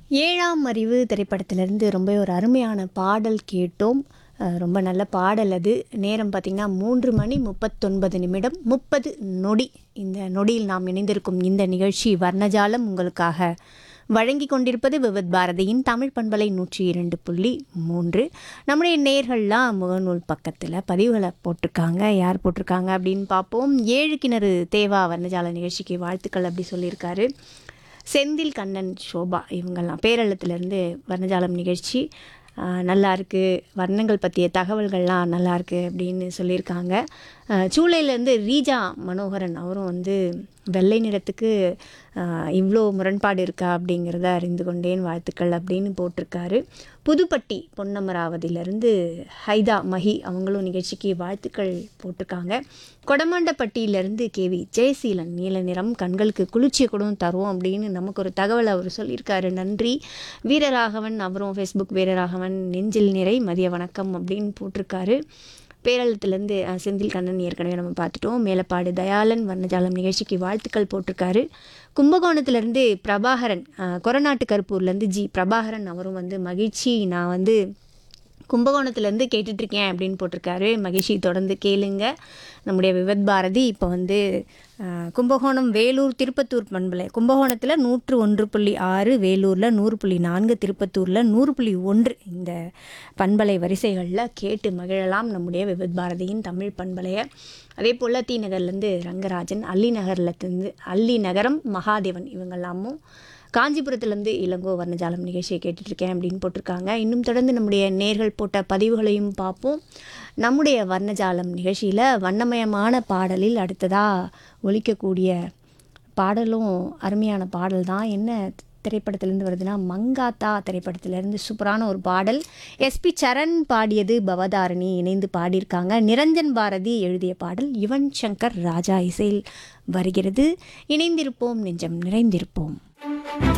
ஏழாம் அறிவு திரைப்படத்திலிருந்து ரொம்ப ஒரு அருமையான பாடல் கேட்டோம் அஹ் ரொம்ப நல்ல பாடல் அது நேரம் பார்த்திங்கன்னா மூன்று மணி முப்பத்தொன்பது நிமிடம் முப்பது நொடி இந்த நொடியில் நாம் இணைந்திருக்கும் இந்த நிகழ்ச்சி வர்ணஜாலம் உங்களுக்காக வழங்கி கொண்டிருப்பது விவித் பாரதியின் தமிழ் பண்பலை நூற்றி இரண்டு புள்ளி மூன்று நம்முடைய நேர்கள்லாம் முகநூல் பக்கத்தில் பதிவுகளை போட்டிருக்காங்க யார் போட்டிருக்காங்க அப்படின்னு பார்ப்போம் ஏழு கிணறு தேவா வர்ணஜால நிகழ்ச்சிக்கு வாழ்த்துக்கள் அப்படி சொல்லியிருக்காரு செந்தில் கண்ணன் சோபா இவங்கெல்லாம் பேரளத்துலேருந்து வர்ணஜாலம் நிகழ்ச்சி ஆஹ், நல்லா இருக்குது வர்ணங்கள் பற்றிய தகவல்கள்லாம் நல்லா இருக்கு அப்படின்னு சொல்லியிருக்காங்க ஆஹ், சூளையிலேருந்து ரீஜா மனோகரன் அவரும் வந்து வெள்ளை நிறத்துக்கு ஆஹ், இவ்வளோ முரண்பாடு இருக்கா அப்படிங்கிறத அறிந்து கொண்டேன் வாழ்த்துக்கள் அப்படின்னு போட்டிருக்காரு புதுப்பட்டி பொன்னமராவதியிலேருந்து ஹைதா மஹி அவங்களும் நிகழ்ச்சிக்கு வாழ்த்துக்கள் போட்டிருக்காங்க கொடமாண்டப்பட்டியிலேருந்து கேவி ஜெயசீலன் நீல நிறம் கண்களுக்கு குளிர்ச்சியை கூட தரும் அப்படின்னு நமக்கு ஒரு தகவல் அவர் சொல்லியிருக்காரு நன்றி வீரராகவன் அவரும் ஃபேஸ்புக் வீரராகவன் நெஞ்சில் நிறை மதிய வணக்கம் அப்படின்னு போட்டிருக்காரு பேரளத்துலேருந்து அஹ், செந்தில் கண்ணன் ஏற்கனவே நம்ம பார்த்துட்டோம் மேலப்பாடு தயாளன் வர்ணஜாலம் நிகழ்ச்சிக்கு வாழ்த்துக்கள் போட்டிருக்காரு கும்பகோணத்துலேருந்து பிரபாகரன் அஹ், கொரநாட்டு கருப்பூர்லேருந்து ஜி பிரபாகரன் அவரும் வந்து மகிழ்ச்சி நான் வந்து கும்பகோணத்துலேருந்து கேட்டுட்ருக்கேன் அப்படின்னு போட்டிருக்காரு மகிழ்ச்சி தொடர்ந்து கேளுங்க நம்முடைய விவத் பாரதி இப்போ வந்து அஹ், கும்பகோணம் வேலூர் திருப்பத்தூர் பண்பலை கும்பகோணத்தில் நூற்று ஒன்று புள்ளி ஆறு வேலூரில் நூறு புள்ளி நான்கு திருப்பத்தூரில் நூறு புள்ளி ஒன்று இந்த பண்பலை வரிசைகளில் கேட்டு மகிழலாம் நம்முடைய விவித் பாரதியின் தமிழ் பண்பலையை அதே போல் டி நகர்லேருந்து ரங்கராஜன் அல்லி நகர்லேருந்து அல்லி நகரம் மகாதேவன் இவங்கெல்லாமும் காஞ்சிபுரத்துலேருந்து இளங்கோ வர்ணஜாலம் நிகழ்ச்சியை கேட்டுட்ருக்கேன் அப்படின்னு போட்டிருக்காங்க இன்னும் தொடர்ந்து நம்முடைய நேர்கள் போட்ட பதிவுகளையும் பார்ப்போம் நம்முடைய வர்ணஜாலம் நிகழ்ச்சியில் வண்ணமயமான பாடலில் அடுத்ததாக ஒலிக்கக்கூடிய பாடலும் அருமையான பாடல் தான் என்ன திரைப்படத்திலேருந்து வருதுன்னா மங்காத்தா திரைப்படத்திலேருந்து சூப்பரான ஒரு பாடல் எஸ்பி சரண் பாடியது பவதாரணி இணைந்து பாடியிருக்காங்க நிரஞ்சன் பாரதி எழுதிய பாடல் யுவன் சங்கர் ராஜா இசையில் வருகிறது இணைந்திருப்போம் நெஞ்சம் நிறைந்திருப்போம்